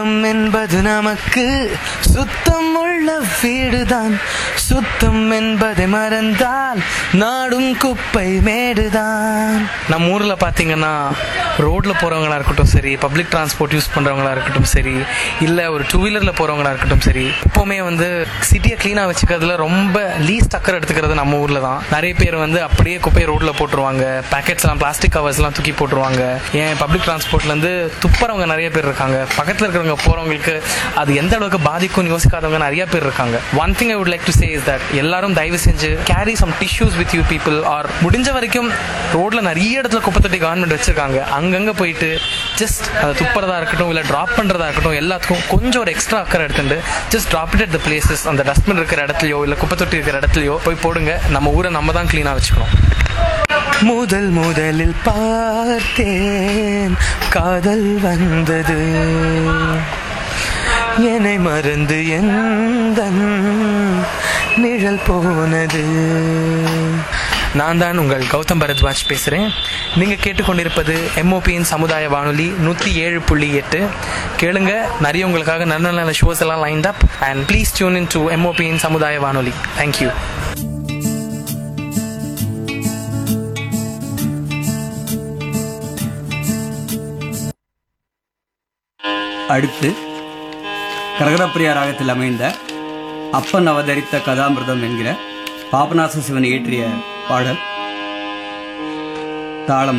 சுத்தம் என்பது நமக்கு சுத்தம் உள்ள வீடுதான் சுத்தம் என்பதை மறந்தால் நாடும் குப்பை மேடுதான் நம்ம ஊர்ல பாத்தீங்கன்னா ரோட்ல போறவங்களா இருக்கட்டும் சரி பப்ளிக் டிரான்ஸ்போர்ட் யூஸ் பண்றவங்களா இருக்கட்டும் சரி இல்ல ஒரு டூ வீலர்ல போறவங்களா இருக்கட்டும் சரி எப்பவுமே வந்து சிட்டியை கிளீனா வச்சுக்கிறதுல ரொம்ப லீஸ்ட் அக்கறை எடுத்துக்கிறது நம்ம ஊர்ல தான் நிறைய பேர் வந்து அப்படியே குப்பையை ரோட்ல போட்டுருவாங்க பேக்கெட்ஸ் எல்லாம் பிளாஸ்டிக் கவர்ஸ் எல்லாம் தூக்கி போட்டுருவாங்க ஏன் பப்ளிக் டிரான்ஸ்போர்ட்ல இருந்து துப்புறவங்க நிறைய பேர் இருக்காங்க பக்கத்துல இருக்கிறவங்க போறவங்களுக்கு அது எந்த அளவுக்கு பாதிக்கும்னு யோசிக்காதவங்க நிறைய பேர் இருக்காங்க one thing I would like to say is that எல்லாரும் தயவு செஞ்சு carry some tissues with you people are முடிஞ்ச வரைக்கும் ரோட்ல நிறைய இடத்துல குப்பை தொட்டி கவர்மெண்ட் வச்சிருக்காங்க அங்கங்க போயிட்டு ஜஸ்ட் அதை துப்புறதா இருக்கட்டும் இல்ல டிராப் பண்றதா இருக்கட்டும் எல்லாத்துக்கும் கொஞ்சம் ஒரு எக்ஸ்ட்ரா அக்கறை எடுத்துட்டு just drop it at the places அந்த டஸ்ட்பின் இருக்கிற இடத்துலயோ இல்ல குப்பை தொட்டி இருக்கிற இடத்துலயோ போய் போடுங்க நம்ம ஊரை நம்ம தான் கிளீனா வச்சுக்கணும் முதல் முதலில் பார்த்தேன் காதல் வந்தது என்னை மறந்து எந்த நிழல் போனது நான் தான் உங்கள் கௌதம் பரத்வாஜ் பேசுகிறேன் நீங்கள் கேட்டுக்கொண்டிருப்பது எம்ஓபியின் சமுதாய வானொலி நூற்றி ஏழு புள்ளி எட்டு கேளுங்க நிறைய உங்களுக்காக நல்ல நல்ல ஷோஸ் எல்லாம் lined up and please tune in to எம்ஓபியின் சமுதாய வானொலி தேங்க்யூ அடுத்து கரகரப்பிரியா ராகத்தில் அமைந்த அப்பன் அவதரித்த கதாமிர்தம் என்கிற பாபநாச சிவன் இயற்றிய பாடல் தாளம்